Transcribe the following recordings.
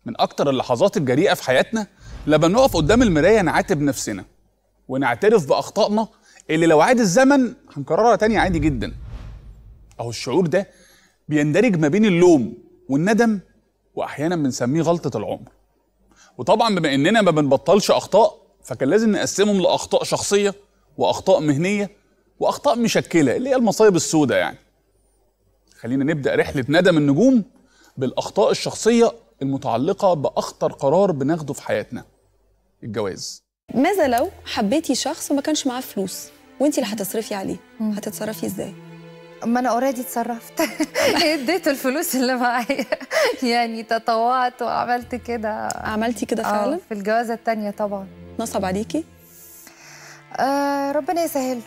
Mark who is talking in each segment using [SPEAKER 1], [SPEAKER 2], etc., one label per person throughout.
[SPEAKER 1] من اكتر اللحظات الجريئه في حياتنا لما نقف قدام المرايه نعاتب نفسنا ونعترف باخطائنا اللي لو عاد الزمن هنكررها تاني عادي جدا اهو الشعور ده بيندرج ما بين اللوم والندم واحيانا بنسميه غلطه العمر وطبعا بما اننا ما بنبطلش اخطاء فكان لازم نقسمهم لاخطاء شخصيه واخطاء مهنيه واخطاء مشكله اللي هي المصايب السوداء يعني خلينا نبدا رحله ندم النجوم بالاخطاء الشخصيه المتعلقه باخطر قرار بناخده في حياتنا الجواز
[SPEAKER 2] ماذا لو حبيتي شخص وما كانش معاه فلوس وانت اللي هتصرفي عليه هتتصرفي ازاي
[SPEAKER 3] ما انا اوريدي اتصرفت اديته الفلوس اللي معايا يعني تطوعت وعملت كده
[SPEAKER 2] عملتي كده
[SPEAKER 3] آه،
[SPEAKER 2] فعلا
[SPEAKER 3] في الجوازه التانية طبعا
[SPEAKER 2] نصب عليكي
[SPEAKER 3] آه ربنا يسهل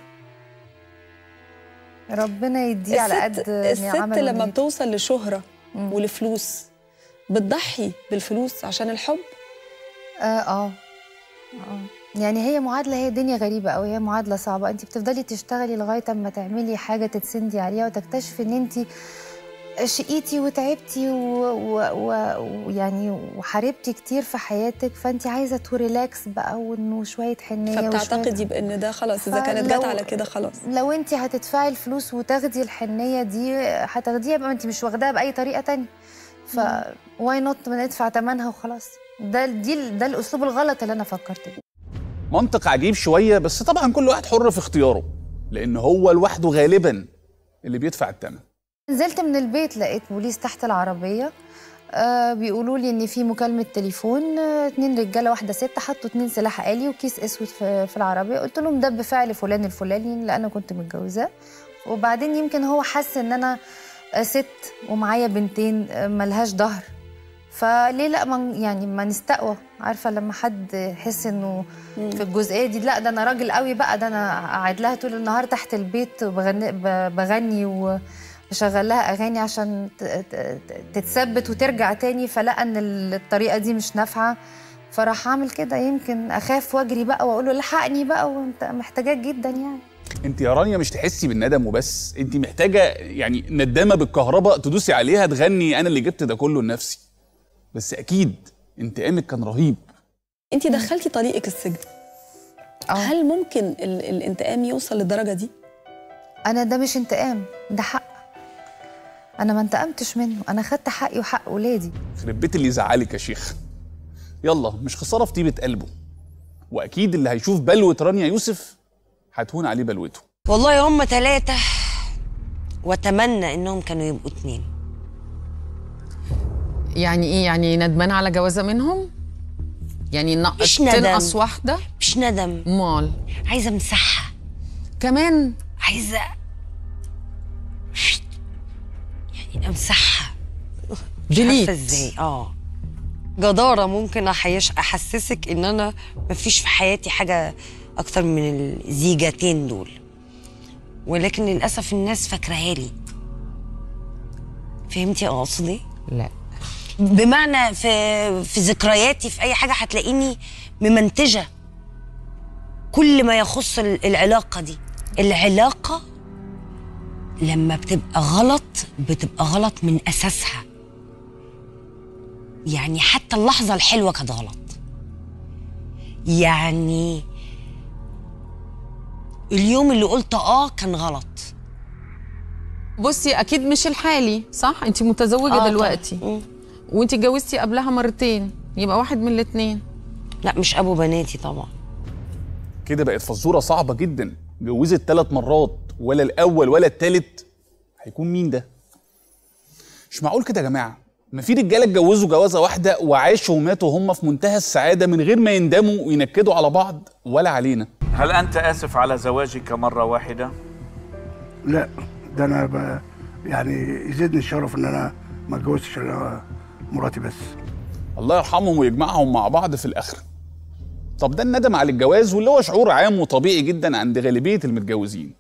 [SPEAKER 3] ربنا يديه على قد
[SPEAKER 2] الست,
[SPEAKER 3] اللي
[SPEAKER 2] الست
[SPEAKER 3] عمله
[SPEAKER 2] لما
[SPEAKER 3] ليه.
[SPEAKER 2] بتوصل لشهرة
[SPEAKER 3] مم.
[SPEAKER 2] ولفلوس بتضحي بالفلوس عشان الحب
[SPEAKER 3] اه اه آه. يعني هي معادله هي دنيا غريبه قوي هي معادله صعبه انت بتفضلي تشتغلي لغايه اما تعملي حاجه تتسندي عليها وتكتشفي ان انت شقيتي وتعبتي و- و- و- ويعني وحاربتي كتير في حياتك فانت عايزه تريلاكس بقى وانه شويه حنيه وشوية
[SPEAKER 2] فبتعتقدي بان ده خلاص اذا كانت جت
[SPEAKER 3] فلو-
[SPEAKER 2] على كده خلاص
[SPEAKER 3] لو انت هتدفعي الفلوس وتاخدي الحنيه دي هتاخديها بقى انت مش واخداها باي طريقه تانية ف واي نوت ما ندفع ثمنها وخلاص ده دي ده الاسلوب الغلط اللي انا فكرت بيه
[SPEAKER 1] منطق عجيب شويه بس طبعا كل واحد حر في اختياره لان هو لوحده غالبا اللي بيدفع الثمن
[SPEAKER 3] نزلت من البيت لقيت بوليس تحت العربيه آه بيقولوا لي ان في مكالمه تليفون آه اتنين رجاله واحده ست حطوا اتنين سلاح آلي وكيس اسود في, في العربيه قلت لهم ده بفعل فلان الفلاني اللي انا كنت متجوزاه وبعدين يمكن هو حس ان انا آه، ست ومعايا بنتين آه، ملهاش ظهر فليه لا ما يعني ما نستقوى عارفه لما حد يحس انه في الجزئيه دي لا ده انا راجل قوي بقى ده انا قاعد لها طول النهار تحت البيت بغني, ب- بغني وبشغل لها اغاني عشان ت- ت- ت- تتثبت وترجع تاني فلقى ان الطريقه دي مش نافعه فراح اعمل كده يمكن اخاف واجري بقى واقول له لحقني بقى وانت محتاجاك جدا يعني
[SPEAKER 1] انت يا رانيا مش تحسي بالندم وبس انت محتاجه يعني ندامه بالكهرباء تدوسي عليها تغني انا اللي جبت ده كله لنفسي بس اكيد انتقامك كان رهيب
[SPEAKER 2] انت دخلتي طليقك السجن
[SPEAKER 3] اه
[SPEAKER 2] هل ممكن ال الانتقام يوصل للدرجه دي
[SPEAKER 3] انا ده مش انتقام ده حق انا ما انتقمتش منه انا خدت حقي وحق ولادي
[SPEAKER 1] يخرب بيت اللي يزعلك يا شيخ يلا مش خساره في طيبه قلبه واكيد اللي هيشوف بلوه رانيا يوسف هتهون عليه بلوته
[SPEAKER 4] والله هم ثلاثة واتمنى انهم كانوا يبقوا اتنين
[SPEAKER 5] يعني ايه يعني ندمان على جوازه منهم يعني نق-
[SPEAKER 4] مش ندم.
[SPEAKER 5] تنقص واحده
[SPEAKER 4] مش ندم
[SPEAKER 5] مال
[SPEAKER 4] عايزة امسحها
[SPEAKER 5] كمان
[SPEAKER 4] عايزة يعني امسحها مش
[SPEAKER 5] Delete.
[SPEAKER 4] عارفة ازاي اه جدارة ممكن أحيش أحسسك إن أنا مفيش في حياتي حاجة أكتر من الزيجتين دول ولكن للأسف الناس فاكراها لي فهمتي أقصد إيه؟
[SPEAKER 5] لا
[SPEAKER 4] بمعنى في في ذكرياتي في اي حاجه هتلاقيني ممنتجه كل ما يخص ال- العلاقه دي العلاقه لما بتبقى غلط بتبقى غلط من اساسها يعني حتى اللحظه الحلوه كانت غلط يعني اليوم اللي قلت اه كان غلط
[SPEAKER 5] بصي اكيد مش الحالي صح انت متزوجه
[SPEAKER 4] آه
[SPEAKER 5] دلوقتي
[SPEAKER 4] طبعاً. مم.
[SPEAKER 5] وانت اتجوزتي قبلها مرتين يبقى واحد من الاثنين
[SPEAKER 4] لا مش ابو بناتي طبعا
[SPEAKER 1] كده بقت فزوره صعبه جدا جوزت ثلاث مرات ولا الاول ولا الثالث هيكون مين ده مش معقول كده يا جماعه ما في رجاله اتجوزوا جوازه واحده وعاشوا وماتوا هم في منتهى السعاده من غير ما يندموا وينكدوا على بعض ولا علينا
[SPEAKER 6] هل أنت آسف على زواجك مرة واحدة؟
[SPEAKER 7] لا ده انا ب... يعني يزيدني الشرف ان انا ما اتجوزتش إلا مراتي بس
[SPEAKER 1] الله يرحمهم ويجمعهم مع بعض في الاخر طب ده الندم على الجواز واللي هو شعور عام وطبيعي جدا عند غالبيه المتجوزين